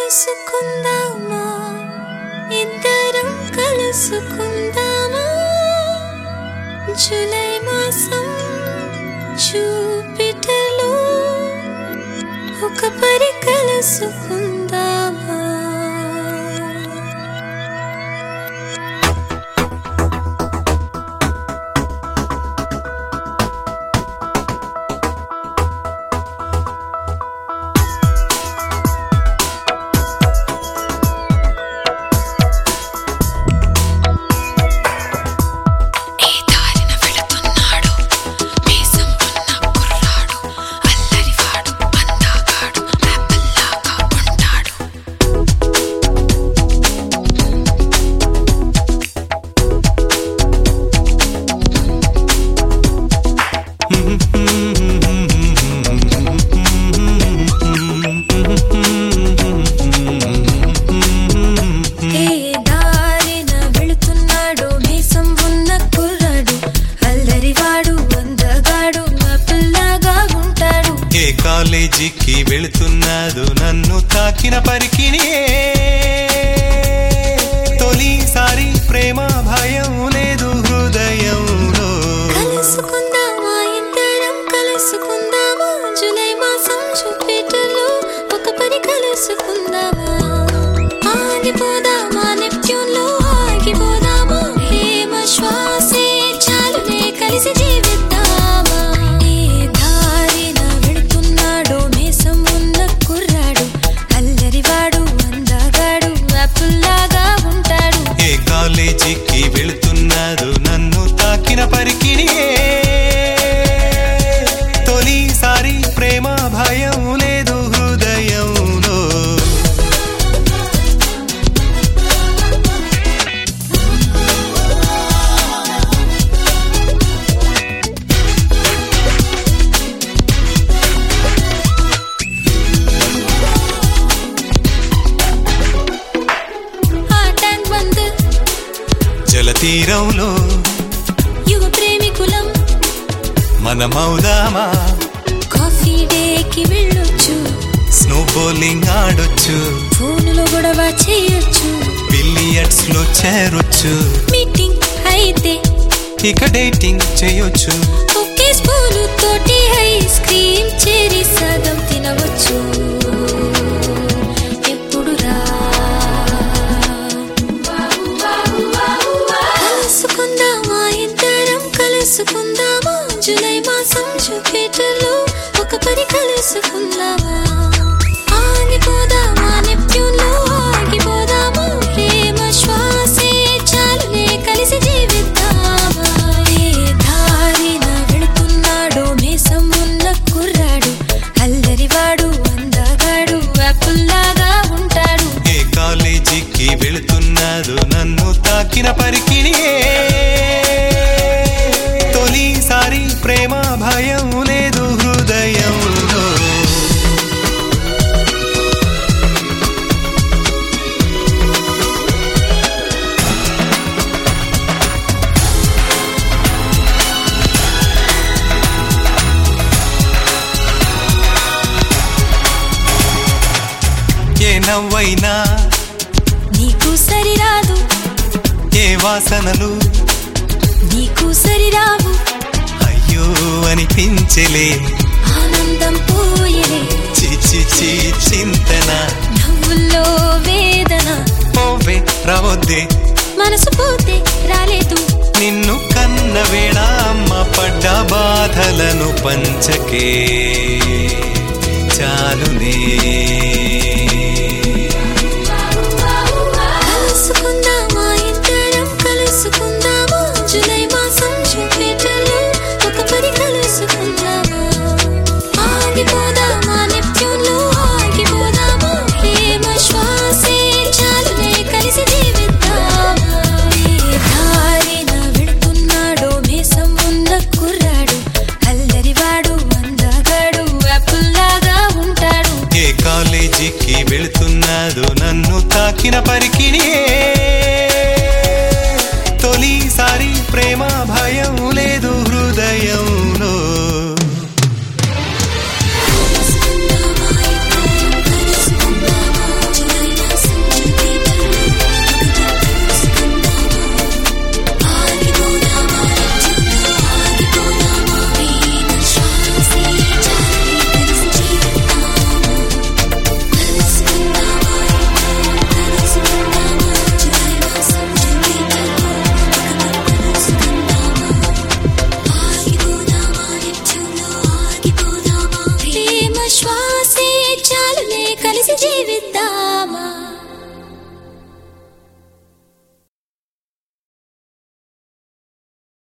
కలుసుకుందామా ఇద్దరం కలుసుకుందామా జూలై మాసం చూపిటలో ఒక పరి కలుసుకుందామా ఈ దారిన వెళుతున్నాడు మీసం ఉన్న కుర్రాడు అల్లరివాడు అందాగాడు రేపల్లాగా ఉంటాడు ఏ దారిన వెళుతున్నాడు మీసం ఉన్న కుర్రాడు అల్లరివాడు అందగాడు పిల్లగా ఉంటాడు ఏ కాలేజీకి వెళుతున్నాదు నన్ను తాకిన పరికిణి తొలిసారి ప్రేమ భయం లేదు హృదయంలో కలుసుకుందామా ఇద్దరం కలుసుకుందామా జూలై మాసం చూపేటలో ఒక పని కలుసుకుందామా ఆగిపోదామా నెప్ట్యూన్లో ఆగిపోదామా హేమ శ్వాసే చాలునే కలిసి జీవిద్దామా ఏ దారిన వెళుతున్నాడో మీసం ఉన్న కుర్రాడు అల్లరివాడు అందగాడు అప్పుల్లాగా ఉంటాడు ఏ కాలేజీకి వెళుతున్నాదు నన్ను తాకిన పరికిణి తొలిసారి ప్రేమ భయం లేదు హృదయంలో ఆ ట్యాంక్ బంద్ జలతీరంలో యువ ప్రేమికులం మనమౌదామా కాఫీ డేకి వెళ్ళొచ్చు స్నో బౌలింగ్ ఆడొచ్చు ఫోనులో గొడవ చేయొచ్చు బిలియర్డ్స్ లో చేరొచ్చు మీటింగ్ అయితే ఇక డేటింగ్ చేయొచ్చు ఒకే స్పూను తోటి ఐస్ క్రీమ్ చేరి సగం తినవచ్చు ఎప్పుడురా కలుసుకుందామా ఇద్దరం కలుసుకుందామా జూలై మాసం జూపిటర్లో ఒక పని కలుసుకుందామా ఆగిపోదామా నెప్ట్యూన్లో ఆగిపోదామా ప్రేమ శ్వాసే చాలునే కలిసి జీవిద్దామా ఏ దారిన వెళుతున్నాడో మీసం ఉన్న కుర్రాడు అల్లరివాడు అందగాడు అప్పుల్లాగా ఉంటాడు ఏ కాలేజీకి వెళుతున్నాదు నన్ను తాకిన పరికిణి తొలిసారి ప్రేమ భయం లేదు హృదయంలో ఏ నవ్వైనా నీకు సరిరాదు ఏ వాసనలు నీకు సరిరావు అయ్యో అనిపించలే ఆనందం పోయలే చిచి చి చింతన నవ్వుల్లో వేదన పోవే రావద్దే మనసు పోతే రాలేదు నిన్ను కన్న వేళ అమ్మ పడ్డ బాధలను పంచకే చాలునే కలుసుకుందామా ఇద్దరం కలుసుకుందామా జూలై మాసం జూపిటర్లో ఒక పని కలుసుకుందామా ఆగిపోదామా నెప్ట్యూన్లో ఆగిపోదామా ప్రేమ శ్వాసే చాలునే కలిసి జీవిద్దామా ఏ దారిన వెళుతున్నాడో మీసం ఉన్న కుర్రాడు అల్లరివాడు అందగాడు అప్పుల్లాగా ఉంటాడు ఏ కాలేజీకి వెళుతున్నాదు నన్ను తాకిన పరికిణి తొలిసారి ప్రేమ భయం లేదు హృదయంలో కలుసుకుందామా ఇద్దరం కలుసుకుందామా జూలై శ్వాసే చాలులే కలిసి జీవిద్దాం